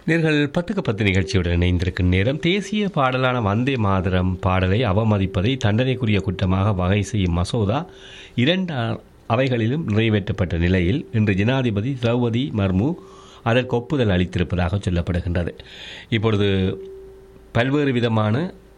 நேர்கள் பத்துக்கு பத்து நிகழ்ச்சியுடன் இணைந்திருக்கும் நேரம் தேசிய பாடலான வந்தே மாதரம் பாடலை அவமதிப்பதை தண்டனைக்குரிய குற்றமாக வகை செய்யும் மசோதா இரண்டு அ- அவைகளிலும் நிறைவேற்றப்பட்ட நிலையில் இன்று ஜனாதிபதி திரௌபதி மர்மு அதற்கு ஒப்புதல் அளித்திருப்பதாக சொல்லப்படுகின்றது இப்பொழுது பல்வேறு விதமான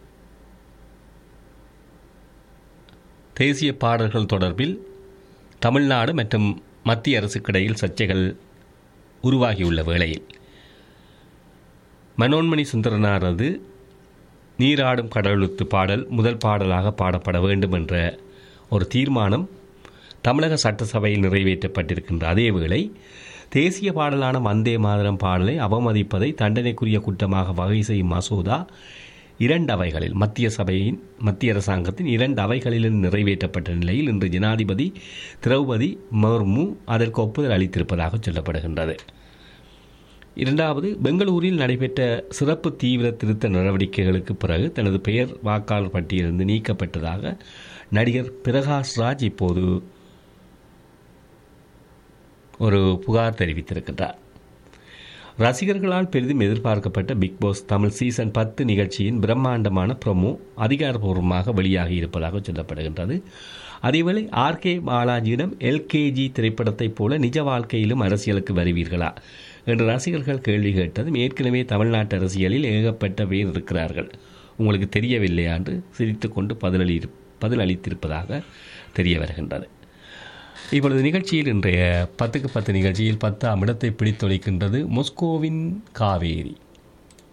தேசிய பாடல்கள் தொடர்பில் தமிழ்நாடு மற்றும் மத்திய அரசுக்கிடையில் சர்ச்சைகள் உருவாகியுள்ள வேளையில் மனோன்மணி சுந்தரனாரது நீராடும் கடலுத்து பாடல் முதல் பாடலாக பாடப்பட வேண்டும் என்ற ஒரு தீர்மானம் தமிழக சட்டசபையில் நிறைவேற்றப்பட்டிருக்கின்ற அதேவேளை தேசிய பாடலான வந்தே மாதரம் பாடலை அவமதிப்பதை தண்டனைக்குரிய குற்றமாக வகை செய்யும் மசோதா இரண்டு அவைகளில் மத்திய சபையின் மத்திய அரசாங்கத்தின் இரண்டு அவைகளிலும் நிறைவேற்றப்பட்ட நிலையில் இன்று ஜனாதிபதி திரௌபதி முர்மு அதற்கு ஒப்புதல் அளித்திருப்பதாக சொல்லப்படுகின்றது இரண்டாவது பெங்களூரில் நடைபெற்ற சிறப்பு தீவிர திருத்த நடவடிக்கைகளுக்கு பிறகு தனது பெயர் வாக்காளர் பட்டியலிருந்து நீக்கப்பட்டதாக நடிகர் பிரகாஷ் ராஜ் இப்போது ஒரு புகார் தெரிவித்திருக்கின்றார் ரசிகர்களால் பெரிதும் எதிர்பார்க்கப்பட்ட பிக் பாஸ் தமிழ் சீசன் பத்து நிகழ்ச்சியின் பிரம்மாண்டமான ப்ரொமோ அதிகாரப்பூர்வமாக வெளியாகி இருப்பதாக சொல்லப்படுகின்றது அதேவேளை ஆர்கே பாலாஜியிடம் எல்கேஜி திரைப்படத்தைப் போல நிஜ வாழ்க்கையிலும் அரசியலுக்கு வருவீர்களா என்று ரசிகர்கள் கேள்வி கேட்டதும் ஏற்கனவே தமிழ்நாட்டு அரசியலில் ஏகப்பட்ட பேர் இருக்கிறார்கள் உங்களுக்கு தெரியவில்லையா என்று சிரித்துக்கொண்டு பதிலளி பதிலளித்திருப்பதாக தெரிய வருகின்றது இப்பொழுது நிகழ்ச்சியில் இன்றைய பத்துக்கு பத்து நிகழ்ச்சியில் பத்தாம் இடத்தை பிடித்தொழிக்கின்றது மொஸ்கோவின் காவேரி